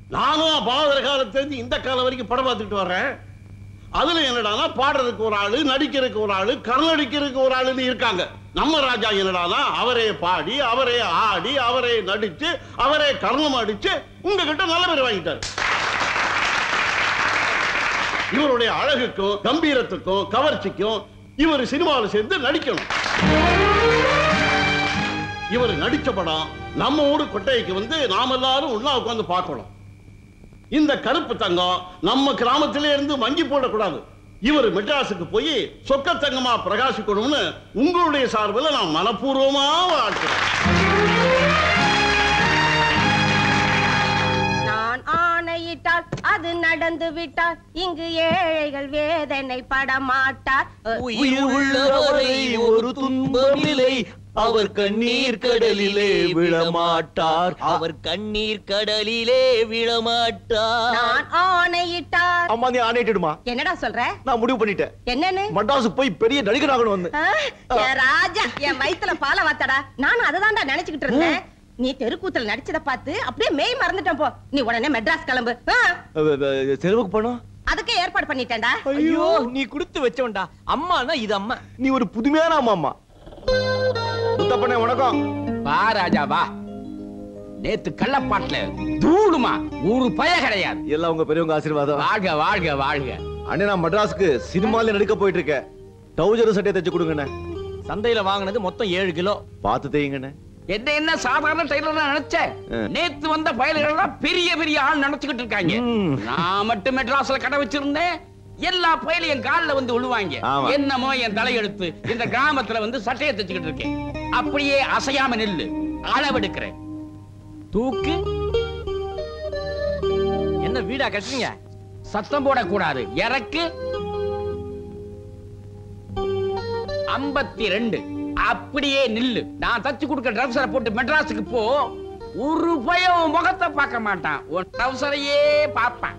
நானும் பாதர காலத்திலிருந்து இந்த காலம் வரைக்கும் படம் பார்த்துட்டு வர்றேன் அதுல என்னடானா பாடுறதுக்கு ஒரு ஆளு நடிக்கிறதுக்கு ஒரு ஆளு கர்ணடிக்கிறதுக்கு ஒரு ஆளுன்னு இருக்காங்க நம்ம ராஜா என்னடானா அவரே பாடி அவரே ஆடி அவரே நடிச்சு அவரே கர்ணம் அடிச்சு உங்ககிட்ட நல்ல பேர் வாங்கிட்டாரு இவருடைய அழகுக்கும் கம்பீரத்துக்கும் கவர்ச்சிக்கும் இவர் சினிமாவில் சேர்ந்து நடிக்கணும் இவர் நடிச்ச படம் நம்ம ஊரு கொட்டைக்கு வந்து நாம எல்லாரும் ஒண்ணா உட்கார்ந்து பார்க்கணும் இந்த கருப்பு தங்கம் நம்ம கிராமத்திலே இருந்து வங்கி போடக்கூடாது இவர் மெட்ராஸுக்கு போய் சொக்க தங்கமா பிரகாசிக்கணும்னு உங்களுடைய சார்பில் நான் மனப்பூர்வமா வாழ்க்கிறேன் நான் ஆணையிட்டால் அது நடந்து விட்டால் இங்கு ஏழைகள் வேதனை படமாட்டார் உயிர் உள்ளவரை ஒரு துன்பமில்லை அவர் கண்ணீர் கடலிலே விழமாட்டார் அவர் கண்ணீர் கடலிலே விழமாட்டார் நான் ஆணையிட்டால் அம்மா நீ ஆணையிட்டுடுமா என்னடா சொல்ற நான் முடிவு பண்ணிட்டேன் என்னன்னு மட்ராஸுக்கு போய் பெரிய நடிகர் ஆகணும் வந்து ஆ, என் ராஜா என் வயித்துல பால வாத்தடா நானும் அததான்டா நினைச்சுக்கிட்டு இருந்தேன் நீ தெருக்கூத்துல நடிச்சத பார்த்து அப்படியே மேய் மறந்துட்டேன் போ நீ உடனே மெட்ராஸ் கிளம்பு ஆ, செலவுக்கு பணம் அதுக்கே ஏற்பாடு பண்ணிட்டேன்டா ஐயோ நீ கொடுத்து வச்சவன்டா அம்மானா இது அம்மா நீ ஒரு புதுமையான அம்மா அம்மா முத்தப்பண்ணே வணக்கம் வா ராஜா வா நேத்து கள்ளப்பாட்டுல தூடுமா ஒரு பய கிடையாது எல்லாம் உங்க பெரியவங்க ஆசீர்வாதம் வாழ்க வாழ்க வாழ்க அண்ணே நான் மெட்ராஸுக்கு சினிமால நடிக்க போயிட்டு இருக்கேன் டவுஜர் சட்டையை தைச்சு கொடுங்கண்ணே சந்தையில வாங்கினது மொத்தம் ஏழு கிலோ பார்த்து தையுங்கண்ணே என்ன என்ன சாதாரண டெய்லர் நினைச்சேன் ஆ. நேத்து வந்த பயல்கள் எல்லாம் பெரிய பெரிய ஆள் நினைச்சுக்கிட்டு இருக்காங்க ம். நான் மட்டும் மெட்ராஸ்ல கடை வச்சிருந்தேன் எல்லா பயலும் என் கால்ல வந்து விழுவாங்க ஆமா. என்னமோ என் தலையெழுத்து இந்த கிராமத்துல வந்து சட்டையை தச்சுக்கிட்டு இருக்கேன் அப்படியே அசையாம நில்லு அளவெடுக்கிறேன் தூக்கு என்ன வீடா கட்டுறீங்க சத்தம் போடக்கூடாது இறக்கு ஐம்பத்தி ரெண்டு அப்படியே நில்லு நான் தச்சு கொடுக்க ட்ரௌசரை போட்டு மெட்ராஸுக்கு போ ஒரு பயம் உன் முகத்தை பார்க்க மாட்டான் உன் ட்ரௌசரையே பார்ப்பான்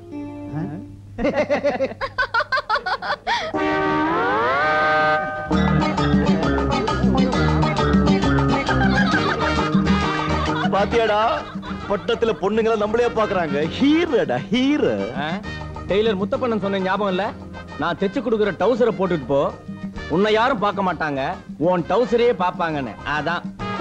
பாத்தியாடா பட்டத்துல பொண்ணுங்களை நம்மளே பாக்குறாங்க ஹீரோடா ஹீரோ ஆ? டெய்லர் முத்தப்பண்ணன் சொன்ன ஞாபகம் இல்ல நான் தைச்சு கொடுக்குற டவுசரை போட்டுட்டு போ உன்னை யாரும் பார்க்க மாட்டாங்க உன் டவுசரே பார்ப்பாங்கன்னு அதான்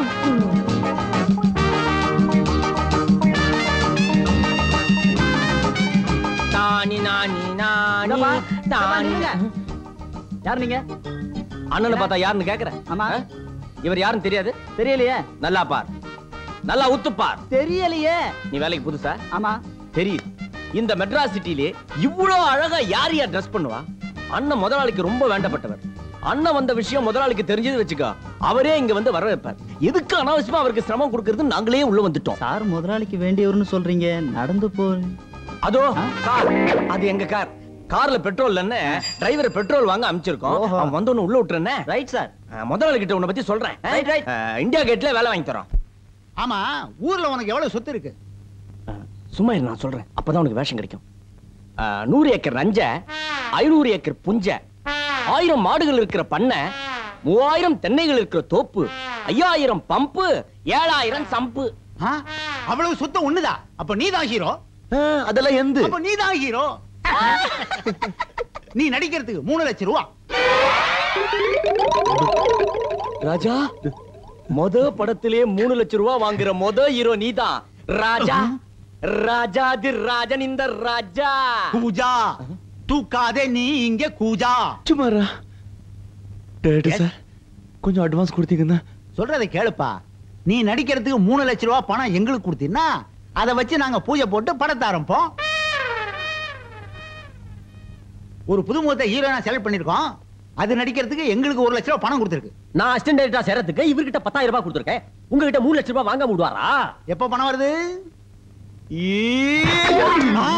தானி நானி நானி இதப்பா, தானி இதப்பா, யார் நீங்க அண்ணனை பார்த்தா யாருன்னு கேக்குறேன் ஆமா. ஆ? இவர் யாருன்னு தெரியாது தெரியலையே நல்லா பார் நல்லா உத்து பார் தெரியலையே நீ வேலைக்கு புதுசா ஆமா தெரியுது இந்த மெட்ராஸ் சிட்டிலே இவ்வளோ அழகா யார் யார் ட்ரெஸ் பண்ணுவா அண்ணன் முதலாளிக்கு ரொம்ப வேண்டப்பட்டவர் அண்ணன் வந்த விஷயம் முதலாளிக்கு தெரிஞ்சது வச்சுக்கோ அவரே இங்க வந்து வர வைப்பார் எதுக்கு அனாவசியமா அவருக்கு சிரமம் கொடுக்கறது நாங்களே உள்ள வந்துட்டோம் சார் முதலாளிக்கு வேண்டியவர்னு சொல்றீங்க நடந்து போ அதோ கார் அது எங்க கார் கார்ல பெட்ரோல் இல்லன்னு டிரைவர் பெட்ரோல் வாங்க அனுப்பிச்சிருக்கோம் ஓஹோ. அவன் வந்தோன்னு உள்ள விட்டுறேன் ரைட் சார் முதலாளி கிட்ட உன்னை பத்தி சொல்றேன் Right, right. அஹ், இந்தியா கேட்ல வேலை வாங்கி தரோம் ஆமா ஊர்ல உனக்கு எவ்வளவு சொத்து இருக்கு அஹ், சும்மா இரு, நான் சொல்றேன் அப்பதான் உனக்கு வேஷம் கிடைக்கும் அஹ், நூறு ஏக்கர் நஞ்ச ஐநூறு ஏக்கர் புஞ்ச ஆயிரம் மாடுகள் இருக்கிற பண்ணை மூவாயிரம் தென்னைகள் இருக்கிற தோப்பு ஐயாயிரம் பம்பு ஏழாயிரம் சம்பு ஆ? அவ்வளவு சொத்து ஒண்ணுதா அப்ப நீ தான் ஹீரோ அதெல்லாம் எந்து அப்ப நீ தான் ஹீரோ நீ நடிக்கிறதுக்கு மூணு லட்சம் ரூபா ராஜா மொத படத்திலே மூணு லட்சம் ரூபாய் வாங்குற மொத ஹீரோ நீதான் ராஜா ராஜாதி ராஜன் இந்த ராஜா கூஜா தூக்காதே நீ இங்க கூஜா சும்மாரா டேட்டு Yes. சார் கொஞ்சம் அட்வான்ஸ் கொடுத்தீங்கன்னா சொல்றதை கேளுப்பா நீ நடிக்கிறதுக்கு மூணு லட்சம் ரூபா பணம் எங்களுக்கு கொடுத்தீங்கன்னா அதை வச்சு நாங்க பூஜை போட்டு படத்தை ஆரம்பிப்போம் ஒரு புதுமுகத்தை ஹீரோனா செலக்ட் பண்ணிருக்கோம் அது நடிக்கிறதுக்கு எங்களுக்கு ஒரு லட்சம் ரூபாய் பணம் கொடுத்துருக்கு நான் அசிஸ்டன்ட் டைரக்டரா சேரத்துக்கு இவர்கிட்ட பத்தாயிரம் ரூபாய் கொடுத்துருக்கேன் உங்ககிட்ட மூணு லட்சம் ரூபாய் வாங்க விடுவாரா எப்ப பணம் வருது ஆ.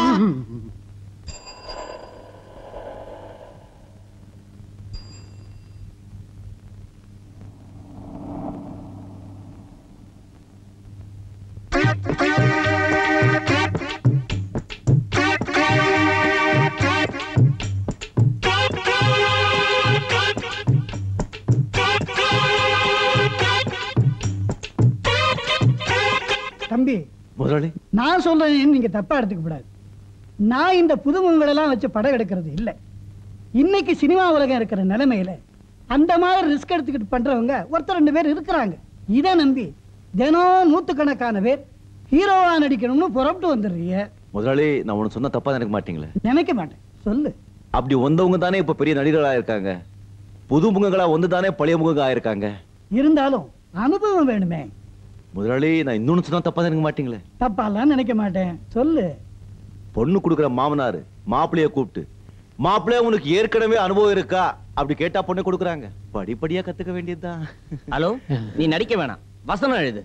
தம்பி முதலாளி நாலு நான் சொல்றேன் நீங்க தப்பா எடுத்துக்க கூடாது நான் இந்த புதுமுகங்களெல்லாம் வச்சு படம் எடுக்கிறது இல்லை இன்னைக்கு சினிமா உலகம் இருக்கிற நிலைமையில அந்த மாதிரி ரிஸ்க் எடுத்துக்கிட்டு பண்றவங்க ஒருத்தர் ரெண்டு பேர் இருக்கிறாங்க இதை நம்பி தினம் நூத்துக்கணக்கான பேர் ஹீரோவா நடிக்கணும்னு புறப்பட்டு வந்துடுறீங்க முதலாளி நான் உனக்கு சொன்ன தப்பா நினைக்க மாட்டீங்களே நினைக்க மாட்டேன் சொல்லு அப்படி வந்தவங்க தானே இப்ப பெரிய நடிகர்களா இருக்காங்க புது முகங்களா வந்து தானே பழைய முகங்களா ஆயிருக்காங்க இருந்தாலும் அனுபவம் வேணுமே முதலாளி நான் இன்னொன்னு சொன்னா தப்பா நினைக்க மாட்டீங்களே தப்பாலாம் நினைக்க மாட்டேன் சொல்லு பொண்ணு கொடுக்குற மாமனாரு மாப்பிளைய கூப்பிட்டு மாப்பிள்ளைய உனக்கு ஏற்கனவே அனுபவம் இருக்கா அப்படி கேட்டா பொண்ணு கொடுக்குறாங்க படிப்படியா கத்துக்க வேண்டியதுதான் ஹலோ நீ நடிக்க வேணாம் வசனம் எழுது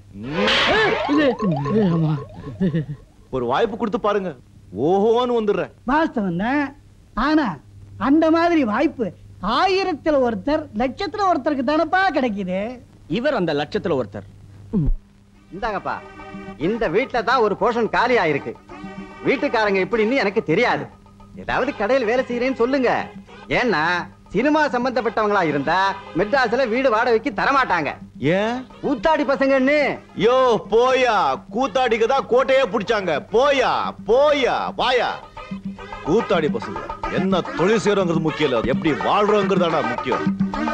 ஒரு வாய்ப்பு கொடுத்து பாருங்க ஓஹோன்னு வந்துடுறேன் வாஸ்தவம் தான் ஆனா அந்த மாதிரி வாய்ப்பு ஆயிரத்துல ஒருத்தர் லட்சத்துல ஒருத்தருக்கு தானப்பா கிடைக்குது இவர் அந்த லட்சத்துல ஒருத்தர் இந்தாங்கப்பா இந்த வீட்ல தான் ஒரு போர்ஷன் காலி ஆயிருக்கு வீட்டுக்காரங்க இப்படின்னு எனக்கு தெரியாது ஏதாவது கடையில் வேலை செய்யறேன்னு சொல்லுங்க ஏன்னா சினிமா சம்பந்தப்பட்டவங்களா இருந்தா மெட்ராஸ்ல வீடு வாடகைக்கு தரமாட்டாங்க ஏன் ஊத்தாடி பசங்கன்னு யோ போயா கூத்தாடிக்கு தான் கோட்டையே பிடிச்சாங்க போயா போயா வாயா கூத்தாடி பசங்க என்ன தொழில் செய்யறோங்கிறது முக்கியம் இல்ல எப்படி வாழ்றோங்கிறதாடா முக்கியம்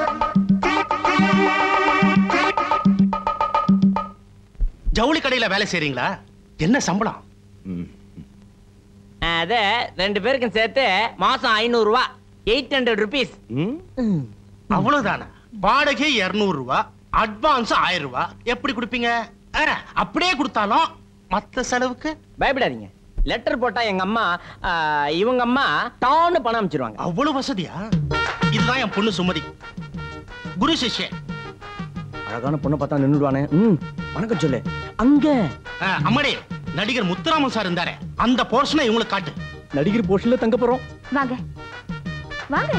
ஜவுளி கடையில வேலை செய்றீங்களா என்ன சம்பளம் ம். அத ரெண்டு பேருக்கும் சேர்த்து மாசம் ஐநூறு ரூபா எயிட் ஹண்ட்ரட் ருபீஸ் ம்? அவ்வளவுதானா வாடகை 200 ரூபாய் அட்வான்ஸ் ஆயிரம் ரூபாய் எப்படி கொடுப்பீங்க அட, அப்படியே கொடுத்தாலும் மத்த செலவுக்கு பயப்படாதீங்க லெட்டர் போட்டா எங்க அம்மா ஆ, இவங்க அம்மா டான்னு பணம் அமைச்சிருவாங்க அவ்வளவு வசதியா இதுதான் என் பொண்ணு சுமதி குரு சிஷ்யன் அழகான பொண்ணை பார்த்தா நின்னுடுவானே ம் வணக்கம் சொல்லு அங்க அஹ், அம்மாடி நடிகர் முத்துராமன் சார் இருந்தாரே அந்த போர்ஷனை இவங்களுக்கு காட்டு நடிகர் போஷன்ல தங்க போறோம் வாங்க வாங்க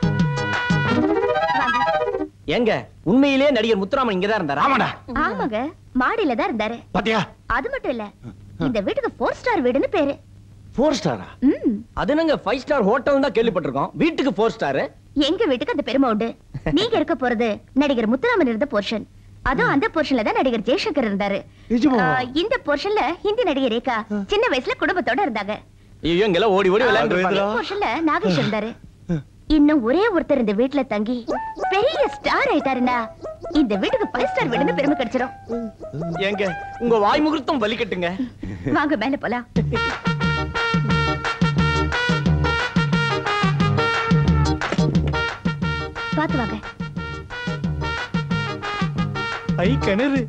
வாங்க எங்க உண்மையிலேயே நடிகர் முத்துராமன் இங்கதான் இருந்தாரா ஆமாடா ஆமாங்க மாடியில தான் இருந்தாரு பாத்தியா அது மட்டும் இல்ல இந்த வீட்டுக்கு ஃபோர் ஸ்டார் வீடுன்னு பேரு ஃபோர் ஸ்டாரா ம் அது என்னங்க ஃபைவ் ஸ்டார் ஹோட்டல் தான் கேள்விப்பட்டிருக்கோம் வீட்டுக்கு ஃபோர் ஸ்டார் எங்க வீட்டுக்கு அந்த பெருமை உண்டு நீங்க இருக்க போறது நடிகர் முத்துராமன் இருந்த போர்ஷன் அதுவும் அந்த போர்ஷன்ல தான் நடிகர் ஜெய்சங்கர் இருந்தாரு ஆ, இந்த போர்ஷன்ல ஹிந்தி நடிகை ரேகா சின்ன வயசுல குடும்பத்தோட இருந்தாங்க ஐயோ இங்கெல்லாம் ஓடி ஓடி விளையாண்டு போர்ஷன்ல நாகேஷ் இருந்தாரு இன்னும் ஒரே ஒருத்தர் இந்த வீட்டுல தங்கி பெரிய ஸ்டார் ஆயிட்டாருன்னா இந்த வீட்டுக்கு ஃபைவ் ஸ்டார் வீடுன்னு பெருமை கிடைச்சிரும் எங்க உங்க வாய் முகூர்த்தம் வலிக்கட்டுங்க வாங்க மேல போலாம் பாத்து வாங்க ஐ கிணறு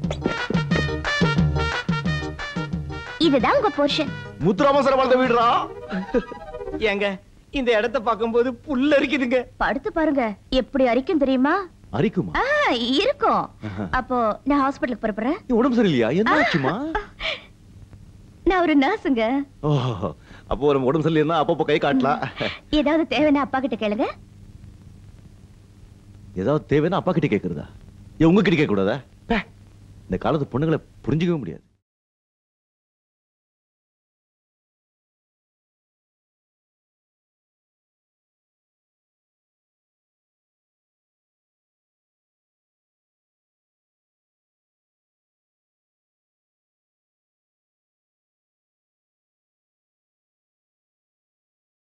இதுதான் உங்க போர்ஷன் முத்துராம சார் வாழ்ந்த வீடுறா ஏங்க இந்த இடத்த பார்க்கும்போது புல்ல இருக்குதுங்க படுத்து பாருங்க எப்படி அரிக்கும் தெரியுமா அரிக்குமா ஆ, இருக்கும் அப்போ நான் ஹாஸ்பிடலுக்கு புறப்படுறேன் நீ உடம்பு சரியில்லையா என்ன ஆச்சுமா நான் ஒரு நர்ஸுங்க ஓ அப்போ ஒரு உடம்பு சரியில்லைன்னா அப்பப்போ கை காட்டலாம் ஏதாவது தேவைன்னா அப்பா கிட்ட கேளுங்க ஏதாவது தேவைன்னா அப்பா கிட்ட கேக்குறதா ஏன் உங்க கிட்ட கேட்க கூடாதா இந்த காலத்து பொண்ணுங்களை புரிஞ்சுக்கவே முடியாது